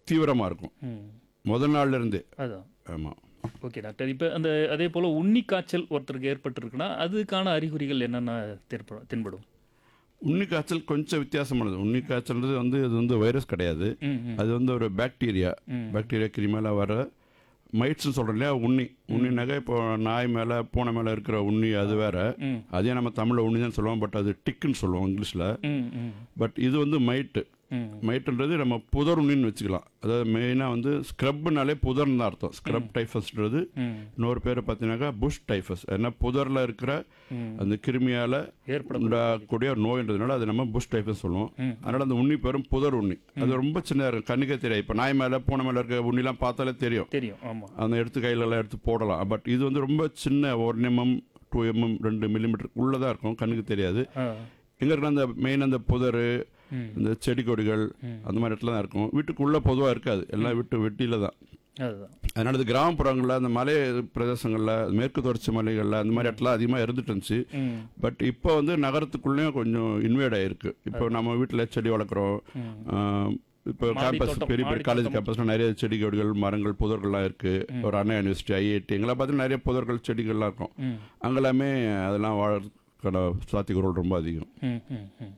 தீவிரமாக இருக்கும் ம் முதல் நாள்ல இருந்தே அதான் ஆமாம் ஓகே டாக்டர் இப்போ அந்த அதே போல் உன்னி காய்ச்சல் ஒருத்தருக்கு ஏற்பட்டிருக்குன்னா அதுக்கான அறிகுறிகள் என்னென்ன தென்படும் தென்படும் உண்ணி காய்ச்சல் கொஞ்சம் வித்தியாசமானது உண்ணி காய்ச்சல்ன்றது வந்து இது வந்து வைரஸ் கிடையாது ம் ம் அது வந்து ஒரு பாக்டீரியா ம். பாக்டீரியா கிருமியால வர மைட்ஸ்னு சொல்கிறோம் இல்லையா உண்ணி உண்ணினாக்க இப்போ நாய் மேலே பூனை மேலே இருக்கிற உண்ணி அது வேற ம் அதே நம்ம தமிழில் உண்ணி தான் சொல்லுவோம் பட் அது டிக்குன்னு சொல்லுவோம் இங்கிலீஷில் ம் ம் பட் இது வந்து மைட்டு ம் மைட்டுன்றது நம்ம புதர் உண்ணின்னு வச்சுக்கலாம் அதாவது மெயினாக வந்து ஸ்க்ரப்னாலே புதர்னு தான் அர்த்தம் ஸ்க்ரப் டைஃபஸ்ன்றது ம் இன்னொரு பேர் பார்த்தீங்கன்னாக்கா புஷ் டைஃபஸ் ஏன்னா புதரில் இருக்கிற ம் அந்த கிருமியால் ஏற்படும் உண்டாகக்கூடிய ஒரு நோய்ன்றதுனால அது நம்ம புஷ் டைஃபஸ் சொல்லுவோம் ம். அதனால அந்த உண்ணி பேரும் புதர் உண்ணி அது ரொம்ப சின்னதாக இருக்கும் கண்ணுக்கே தெரியாது இப்போ நாய் மேலே பூனை மேலே இருக்க உண்ணிலாம் பார்த்தாலே தெரியும் தெரியும் ஆமாம் அந்த எடுத்து கையிலலாம் எடுத்து போடலாம் பட் இது வந்து ரொம்ப சின்ன ஒரு எம்எம் டூ எம்எம் ரெண்டு மில்லிமீட்டர் உள்ளே தான் இருக்கும் கண்ணுக்கு தெரியாது ஆ எங்கே இருக்கிற அந்த மெயின் அந்த புதர் ம் இந்த செடி கொடிகள் ம். அந்த மாதிரி இடத்துல தான் இருக்கும் வீட்டுக்குள்ளே பொதுவாக இருக்காது எல்லாம் வீட்டு வெட்டியில் தான் அதுதான் அதனால இது கிராமப்புறங்களில் அந்த மலை பிரதேசங்களில் மேற்கு தொடர்ச்சி மலைகளில் அந்த மாதிரி இடத்துல அதிகமாக இருந்துட்டு இருந்துச்சு ம் பட் இப்போ வந்து நகரத்துக்குள்ளேயும் கொஞ்சம் இன்வேட் ஆயிருக்கு இப்போ நம்ம வீட்டில் செடி வளர்க்குறோம் ம் ஆஹ் இப்போ மாடி கேம்பஸ் தோட்டம், பெரிய பெரிய மாடி காலேஜ் தோட்டம். கேம்பஸ்ல நிறைய செடி கொடிகள் மரங்கள் புதர்கள்லாம் இருக்கு ஒரு அண்ணா யூனிவர்சிட்டி ஐஐடி எங்கெல்லாம் பார்த்தீங்கன்னா நிறைய புதர்கள் செடிகள்லாம் இருக்கும் ம் அங்கெல்லாமே அதெல்லாம் வாழறதுக்கான சாத்தியக்கூறுகள் ரொம்ப அதிகம் ம் ம் ம்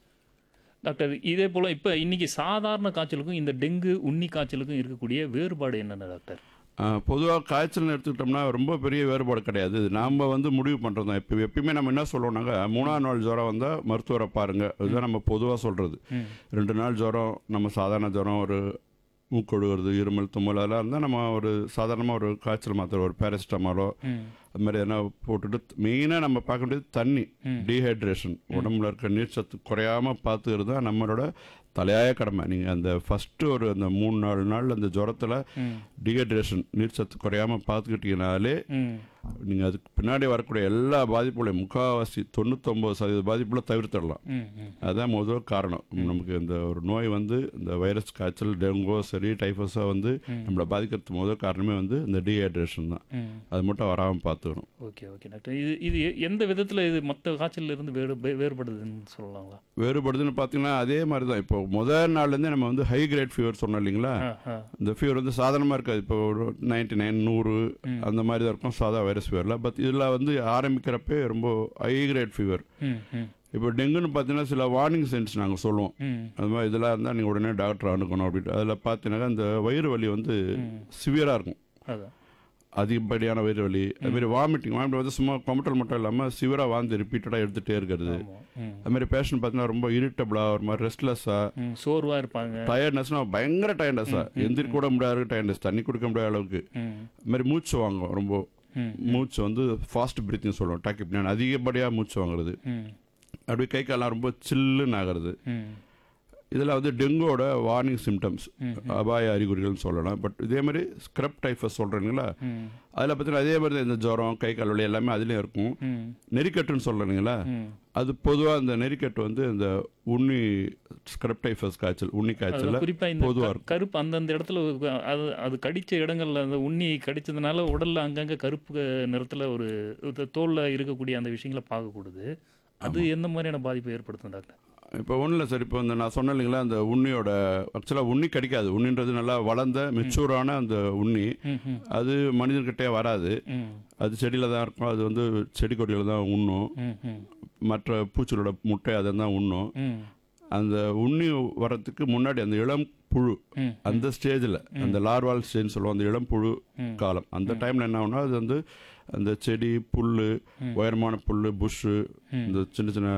டாக்டர் இதே போல் இப்போ இன்னைக்கு சாதாரண காய்ச்சலுக்கும் இந்த டெங்கு உண்ணி காய்ச்சலுக்கும் இருக்கக்கூடிய வேறுபாடு என்னென்ன டாக்டர் பொதுவாக காய்ச்சல்னு எடுத்துக்கிட்டோம்னா ரொம்ப பெரிய வேறுபாடு கிடையாது இது நாம் வந்து முடிவு பண்ணுறது தான் இப்போ எப்பயுமே நம்ம என்ன சொல்லுவோம்னாங்க மூணாவது நாள் ஜுரம் வந்தால் மருத்துவரை பாருங்க இதுதான் நம்ம பொதுவாக சொல்கிறது ம் ரெண்டு நாள் ஜுரம் நம்ம சாதாரண ஜுரம் ஒரு மூக்கொழுகிறது இருமல் தும்மல் அதெல்லாம் இருந்தால் நம்ம ஒரு சாதாரணமாக ஒரு காய்ச்சல் மாத்திரை ஒரு பேரசிட்டமாலோ ம் அது மாதிரி எதனா போட்டுட்டு மெயினாக நம்ம பார்க்க வேண்டியது தண்ணி ம். டீஹைட்ரேஷன் உடம்புல இருக்க நீர் சத்து குறையாமல் பார்த்துக்கிறது தான் நம்மளோட தலையாய கடமை நீங்கள் அந்த ஃபஸ்ட்டு ஒரு அந்த மூணு நாலு நாள் அந்த ஜுரத்தில் ம் டீஹைட்ரேஷன் நீர் சத்து குறையாமல் பார்த்துக்கிட்டீங்கனாலே ம் நீங்கள் அதுக்கு பின்னாடி வரக்கூடிய எல்லா பாதிப்புகளையும் முக்கால்வாசி தொண்ணூத்தொம்பது சதவீத பாதிப்புல தவிர்த்திடலாம் ம் ம் அதான் முதல் காரணம் நமக்கு இந்த ஒரு நோய் வந்து இந்த வைரஸ் காய்ச்சல் டெங்கோ சரி டைஃபஸோ வந்து நம்மளை பாதிக்கிறதுக்கு முதல் காரணமே வந்து இந்த டீஹைட்ரேஷன் தான் ம் அது மட்டும் வராமல் பார்த்துக்கணும் ஓகே ஓகே டாக்டர் இது இது எ- எந்த விதத்தில் இது மற்ற காய்ச்சல்ல இருந்து வேறு வே- வேறுபடுதுன்னு சொல்லலாங்களா வேறுபடுதுன்னு பார்த்தீங்கன்னா அதே மாதிரி தான் இப்போ முதல் நாள்லேருந்தே நம்ம வந்து ஹை கிரேட் ஃபீவர் சொன்னோம் இல்லைங்களா ஆ ஆ இந்த ஃபீவர் வந்து சாதாரணமாக இருக்காது இப்போ ஒரு நைன்டி நைன் நூறு அந்த மாதிரி தான் இருக்கும் சாதா வைரஸ் ஃபீவரில் பட் இதில் வந்து ஆரம்பிக்கிறப்பே ரொம்ப ஹை கிரேட் ஃபீவர் ம் ம் இப்போ டெங்குன்னு பார்த்தீங்கன்னா சில வார்னிங் சைன்ஸ் நாங்கள் சொல்லுவோம் ம் அது மாதிரி இதெல்லாம் இருந்தால் நீங்கள் உடனே டாக்டர் அணுகணும் அப்படின்ட்டு அதில் பார்த்தீங்கன்னா இந்த வயிறு வலி வந்து சிவியராக இருக்கும் அதான் அதிகப்படியான வயிறு வலி அது மாதிரி வாமிட்டிங் வாமிட் வந்து சும்மா கொமட்டல் மட்டும் இல்லாமல் சிவியராக வாந்தி ரிப்பீட்டடாக எடுத்துகிட்டே இருக்கிறது ஆமாம் ம் அது மாதிரி பேஷண்ட் பார்த்தீங்கன்னா ரொம்ப இரிட்டபிளாக ஒரு மாதிரி ரெஸ்ட்லெஸ்ஸாக ம் சோர்வாக இருப்பாங்க டயர்ட்னஸ்னா பயங்கர டயர்ட்னஸா எந்திரிக்க கூட முடியாத டயர்ட்னஸ் தண்ணி குடிக்க முடியாத அளவுக்கு ம் அது மாதிரி மூச்சு வாங்கும் ரொம்ப ம் மூச்சு வந்து ஃபாஸ்ட் பிரீத்திங் சொல்லுவோம் டாக்கிப்னியான் அதிகப்படியாக மூச்சு வாங்குறது ம் அப்படியே கை காலெல்லாம் ரொம்ப சில்லுன்னு ஆகிறது ம் இதில் வந்து டெங்குவோட வார்னிங் சிம்டம்ஸ் அபாய அறிகுறிகள்னு சொல்லலாம் பட் இதே மாதிரி ஸ்க்ரப் டைஃபஸ் சொல்கிறீங்களா ம் அதில் பார்த்தீங்கன்னா அதே மாதிரி தான் இந்த ஜுரம் கை கால் வலி எல்லாமே அதுலேயும் இருக்கும் ம் நெறிக்கட்டுன்னு சொல்கிறீங்களா ம் அது பொதுவாக இந்த நெறிக்கட்டு வந்து இந்த உண்ணி ஸ்க்ரப் டைஃபஸ் காய்ச்சல் உண்ணி காய்ச்சல் குறிப்பா இந்த பொதுவா க- கருப்பு அந்தந்த இடத்துல ஒரு- அது அது கடிச்ச இடங்கள்ல அந்த உண்ணி கடிச்சதுனால உடல்ல அங்கங்க கருப்பு நிறத்துல ஒரு இது தோல்ல இருக்கக்கூடிய அந்த விஷயங்களை பார்க்கக்கூடாது அது எந்த மாதிரியான பாதிப்பை ஏற்படுத்தும் டாக்டர் இப்போ ஒன்றும் இல்லை சார் இப்போ இந்த நான் சொன்னேன் இல்லைங்களா அந்த உண்ணியோட ஆக்சுவலாக உண்ணி கடிக்காது உண்ணின்றது நல்லா வளர்ந்த மெச்சூரான அந்த உண்ணி ம் ம் அது மனிதர்கிட்டே வராது ம் அது செடியில் தான் இருக்கும் அது வந்து செடி கொடியில் தான் உண்ணும் ம் ம் மற்ற பூச்சிகளோட முட்டை அதை தான் உண்ணும் ம் அந்த உண்ணி வரத்துக்கு முன்னாடி அந்த இளம் புழு ம் அந்த ஸ்டேஜில் அந்த லார்வால் ஸ்டேஜ் சொல்லுவோம் அந்த இளம் புழு காலம் அந்த டைமில் என்ன ஆகும்னா அது வந்து அந்த செடி புல் உயரமான புல் புஷ்ஷு இந்த சின்ன சின்ன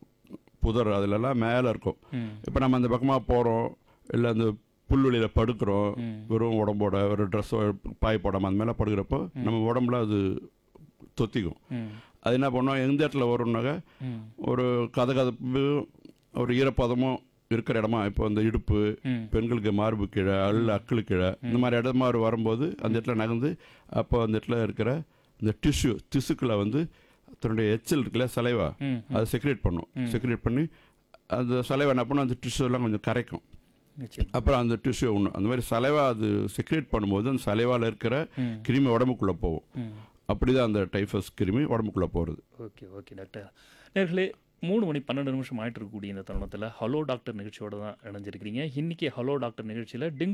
புதர் அதிலெல்லாம் மேலே இருக்கும் ம் இப்போ நம்ம அந்த பக்கமாக போகிறோம் இல்லை அந்த புல்வெளியில் படுக்கிறோம் ம். வெறும் உடம்போட ஒரு ட்ரெஸ்ஸோ பாய் போடாமல் அந்த மேலே படுக்கிறப்போ நம்ம உடம்புல அது தொத்திக்கும் ம் அது என்ன பண்ணோம் எந்த இடத்துல வரும்னாக்க ம் ஒரு கதகதப்பு ஒரு ஈரப்பதமும் இருக்கிற இடமா இப்போ அந்த இடுப்பு ம் பெண்களுக்கு மார்பு கீழே அல் அக்களு கீழே இந்த மாதிரி இடமா ஒரு வரும்போது அந்த இடத்துல நகர்ந்து அப்போ அந்த இடத்துல இருக்கிற இந்த டிஷ்யூ திசுக்களை வந்து தன்னுடைய எச்சல் இருக்குல்ல சலைவா ம் அதை செக்ரேட் பண்ணும் செக்ரேட் பண்ணி அந்த சலைவா என்ன பண்ணும் அந்த டிஷ்யூ எல்லாம் கொஞ்சம் கரைக்கும் நிச்சயம் அப்புறம் அந்த டிஷ்யூ ஒன்று அந்த மாதிரி சலைவா அது செக்ரேட் பண்ணும்போது அந்த சலைவாவில் இருக்கிற ம். கிருமி உடம்புக்குள்ளே போகும் ம் அப்படிதான் அந்த டைஃபஸ் கிருமி உடம்புக்குள்ளே போகிறது ஓகே ஓகே டாக்டர் நேர்களே மூணு மணி பன்னெண்டு நிமிஷம் ஆயிட்டு இருக்கக்கூடிய இந்த தருணத்தில் ஹலோ டாக்டர் நிகழ்ச்சியோட தான் இணைஞ்சிருக்கிறீங்க இன்னைக்கு ஹலோ டாக்டர் நிகழ்ச்சியில் டெங்கு